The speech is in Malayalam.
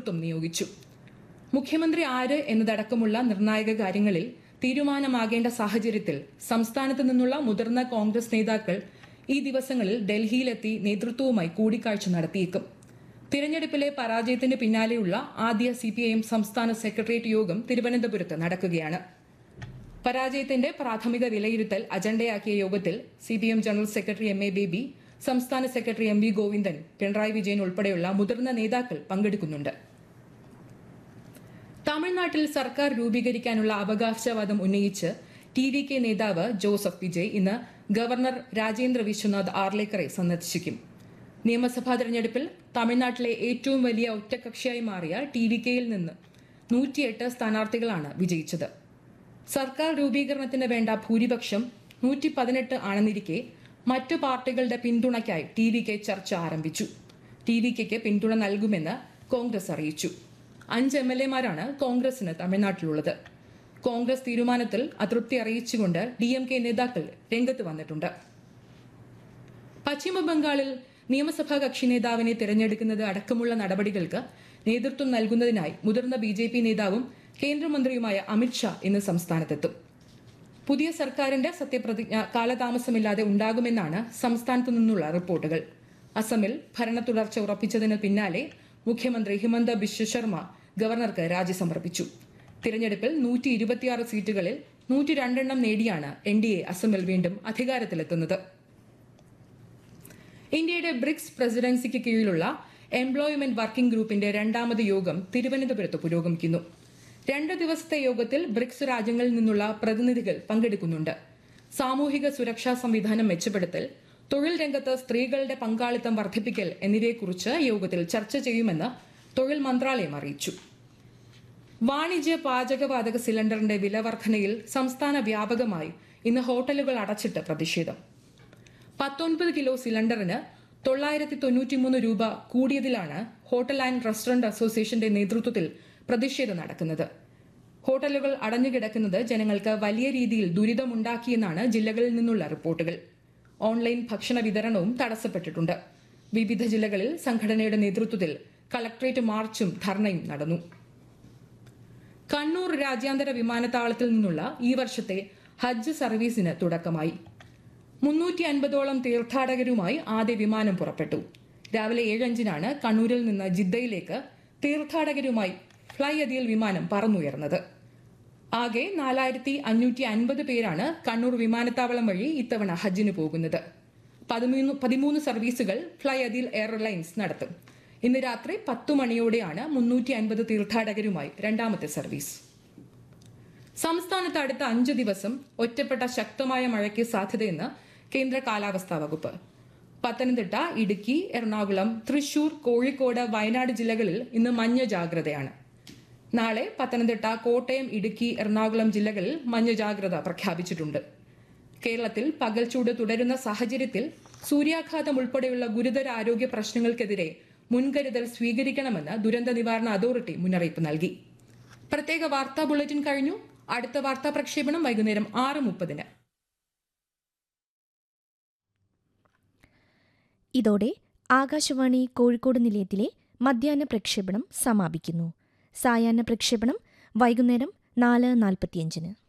നേതൃത്വം നിയോഗിച്ചു മുഖ്യമന്ത്രി ആര് എന്നതടക്കമുള്ള നിർണായക കാര്യങ്ങളിൽ തീരുമാനമാകേണ്ട സാഹചര്യത്തിൽ സംസ്ഥാനത്ത് നിന്നുള്ള മുതിർന്ന കോൺഗ്രസ് നേതാക്കൾ ഈ ദിവസങ്ങളിൽ ഡൽഹിയിലെത്തി നേതൃത്വവുമായി കൂടിക്കാഴ്ച നടത്തിയേക്കും തിരഞ്ഞെടുപ്പിലെ പരാജയത്തിന് പിന്നാലെയുള്ള ആദ്യ സിപിഐഎം സംസ്ഥാന സെക്രട്ടേറിയറ്റ് യോഗം തിരുവനന്തപുരത്ത് നടക്കുകയാണ് പരാജയത്തിന്റെ പ്രാഥമിക വിലയിരുത്തൽ അജണ്ടയാക്കിയ യോഗത്തിൽ CPM general secretary M A Baby സംസ്ഥാന secretary M V Govindan Pinarayi Vijayan ഉൾപ്പെടെയുള്ള മുതിർന്ന നേതാക്കൾ പങ്കെടുക്കുന്നുണ്ട് തമിഴ്നാട്ടിൽ സർക്കാർ രൂപീകരിക്കാനുള്ള അവകാശവാദം ഉന്നയിച്ച് ടി വി കെ നേതാവ് ജോസഫ് വിജയ് ഇന്ന് ഗവർണർ രാജേന്ദ്ര വിശ്വനാഥ് ആർലേക്കറെ സന്ദർശിക്കും നിയമസഭാ തെരഞ്ഞെടുപ്പിൽ തമിഴ്നാട്ടിലെ ഏറ്റവും വലിയ ഒറ്റകക്ഷിയായി മാറിയ ടി വി കെയിൽ നിന്ന് നൂറ്റിയെട്ട് സ്ഥാനാർത്ഥികളാണ് വിജയിച്ചത് സർക്കാർ രൂപീകരണത്തിന് വേണ്ട ഭൂരിപക്ഷം നൂറ്റി പതിനെട്ട് ആണെന്നിരിക്കെ മറ്റു പാർട്ടികളുടെ പിന്തുണയ്ക്കായി ടി വി കെ ചർച്ച ആരംഭിച്ചു ടി വി കെക്ക് പിന്തുണ നൽകുമെന്ന് കോൺഗ്രസ് അറിയിച്ചു അഞ്ച് എം എൽ എമാരാണ് കോൺഗ്രസിന് തമിഴ്നാട്ടിലുള്ളത് കോൺഗ്രസ് തീരുമാനത്തിൽ അതൃപ്തി അറിയിച്ചുകൊണ്ട് ഡി എം കെ നേതാക്കൾ രംഗത്ത് വന്നിട്ടുണ്ട് പശ്ചിമ ബംഗാളിൽ നിയമസഭാ കക്ഷി നേതാവിനെ തിരഞ്ഞെടുക്കുന്നത് അടക്കമുള്ള നടപടികൾക്ക് നേതൃത്വം നൽകുന്നതിനായി മുതിർന്ന ബി ജെ പി നേതാവും കേന്ദ്രമന്ത്രിയുമായ അമിത്ഷാ ഇന്ന് സംസ്ഥാനത്തെത്തും പുതിയ സർക്കാരിന്റെ സത്യപ്രതിജ്ഞ കാലതാമസമില്ലാതെ ഉണ്ടാകുമെന്നാണ് സംസ്ഥാനത്തു നിന്നുള്ള റിപ്പോർട്ടുകൾ അസമിൽ ഭരണ തുടർച്ച ഉറപ്പിച്ചതിന് പിന്നാലെ മുഖ്യമന്ത്രി ഹിമന്ത ബിശ്വ ശർമ്മ ഗവർണർക്ക് രാജി സമർപ്പിച്ചു തിരഞ്ഞെടുപ്പിൽ നൂറ്റി ഇരുപത്തിയാറ് സീറ്റുകളിൽ നൂറ്റി രണ്ടെണ്ണം നേടിയാണ് എൻ ഡി എ അസമിൽ വീണ്ടും അധികാരത്തിലെത്തുന്നത് ഇന്ത്യയുടെ ബ്രിക്സ് പ്രസിഡൻസിക്ക് കീഴിലുള്ള എംപ്ലോയ്മെന്റ് വർക്കിംഗ് ഗ്രൂപ്പിന്റെ രണ്ടാമത് യോഗം തിരുവനന്തപുരത്ത് പുരോഗമിക്കുന്നു രണ്ട് ദിവസത്തെ യോഗത്തിൽ ബ്രിക്സ് രാജ്യങ്ങളിൽ നിന്നുള്ള പ്രതിനിധികൾ പങ്കെടുക്കുന്നുണ്ട് സാമൂഹിക സുരക്ഷാ സംവിധാനം മെച്ചപ്പെടുത്തൽ തൊഴിൽ രംഗത്ത് സ്ത്രീകളുടെ പങ്കാളിത്തം വർദ്ധിപ്പിക്കൽ എന്നിവയെക്കുറിച്ച് യോഗത്തിൽ ചർച്ച ചെയ്യുമെന്ന് തൊഴിൽ മന്ത്രാലയം അറിയിച്ചു വാണിജ്യ പാചകവാതക സിലിണ്ടറിന്റെ വില വർധനയിൽ സംസ്ഥാന വ്യാപകമായി ഇന്ന് ഹോട്ടലുകൾ അടച്ചിട്ട് പ്രതിഷേധം പത്തൊൻപത് കിലോ സിലിണ്ടറിന് തൊള്ളായിരത്തി തൊണ്ണൂറ്റിമൂന്ന് രൂപ കൂടിയതിലാണ് ഹോട്ടൽ ആൻഡ് റെസ്റ്റോറന്റ് അസോസിയേഷന്റെ നേതൃത്വത്തിൽ പ്രതിഷേധം നടക്കുന്നത് ഹോട്ടലുകൾ അടഞ്ഞുകിടക്കുന്നത് ജനങ്ങൾക്ക് വലിയ രീതിയിൽ ദുരിതമുണ്ടാക്കിയെന്നാണ് ജില്ലകളിൽ നിന്നുള്ള റിപ്പോർട്ടുകൾ ഓൺലൈൻ ഭക്ഷണ വിതരണവും തടസ്സപ്പെട്ടിട്ടുണ്ട് വിവിധ ജില്ലകളിൽ സംഘടനയുടെ നേതൃത്വത്തിൽ കളക്ട്രേറ്റ് മാർച്ചും ധർണയും നടന്നു കണ്ണൂർ രാജ്യാന്തര വിമാനത്താവളത്തിൽ നിന്നുള്ള ഈ വർഷത്തെ ഹജ്ജ് സർവീസിന് തുടക്കമായി മുന്നൂറ്റി അൻപതോളം തീർത്ഥാടകരുമായി ആദ്യ വിമാനം പുറപ്പെട്ടു രാവിലെ ഏഴഞ്ചിനാണ് കണ്ണൂരിൽ നിന്ന് ജിദ്ദയിലേക്ക് തീർത്ഥാടകരുമായി ഫ്ലൈ അതിൽ വിമാനം പറന്നുയർന്നത് ആകെ നാലായിരത്തി അഞ്ഞൂറ്റി അൻപത് പേരാണ് കണ്ണൂർ വിമാനത്താവളം വഴി ഇത്തവണ ഹജ്ജിന് പോകുന്നത് പതിമൂന്ന് പതിമൂന്ന് സർവീസുകൾ ഫ്ലൈ അതിൽ എയർലൈൻസ് നടത്തും ഇന്ന് രാത്രി പത്തു മണിയോടെയാണ് മുന്നൂറ്റി അൻപത് തീർത്ഥാടകരുമായി രണ്ടാമത്തെ സർവീസ് സംസ്ഥാനത്ത് അടുത്ത അഞ്ച് ദിവസം ഒറ്റപ്പെട്ട ശക്തമായ മഴയ്ക്ക് സാധ്യതയെന്ന് കേന്ദ്ര കാലാവസ്ഥാ വകുപ്പ് പത്തനംതിട്ട ഇടുക്കി എറണാകുളം തൃശൂർ കോഴിക്കോട് വയനാട് ജില്ലകളിൽ ഇന്ന് മഞ്ഞ ജാഗ്രതയാണ് നാളെ പത്തനംതിട്ട കോട്ടയം ഇടുക്കി എറണാകുളം ജില്ലകളിൽ മഞ്ഞ ജാഗ്രത പ്രഖ്യാപിച്ചിട്ടുണ്ട് കേരളത്തിൽ പകൽച്ചൂട് തുടരുന്ന സാഹചര്യത്തിൽ സൂര്യാഘാതം ഉൾപ്പെടെയുള്ള ഗുരുതര ആരോഗ്യ പ്രശ്നങ്ങൾക്കെതിരെ മുൻകരുതൽ സ്വീകരിക്കണമെന്ന് ദുരന്ത നിവാരണ അതോറിറ്റി മുന്നറിയിപ്പ് നൽകി പ്രത്യേക വാർത്താ ബുള്ളറ്റിൻ കഴിഞ്ഞു അടുത്ത വാർത്താ പ്രക്ഷേപണം വൈകുന്നേരം ആറ് മുപ്പതിന് ഇതോടെ ആകാശവാണി കോഴിക്കോട് നിലയത്തിലെ മധ്യാഹ്ന പ്രക്ഷേപണം സമാപിക്കുന്നു സായാഹ്ന പ്രക്ഷേപണം വൈകുന്നേരം നാല് നാൽപ്പത്തിയഞ്ചിന്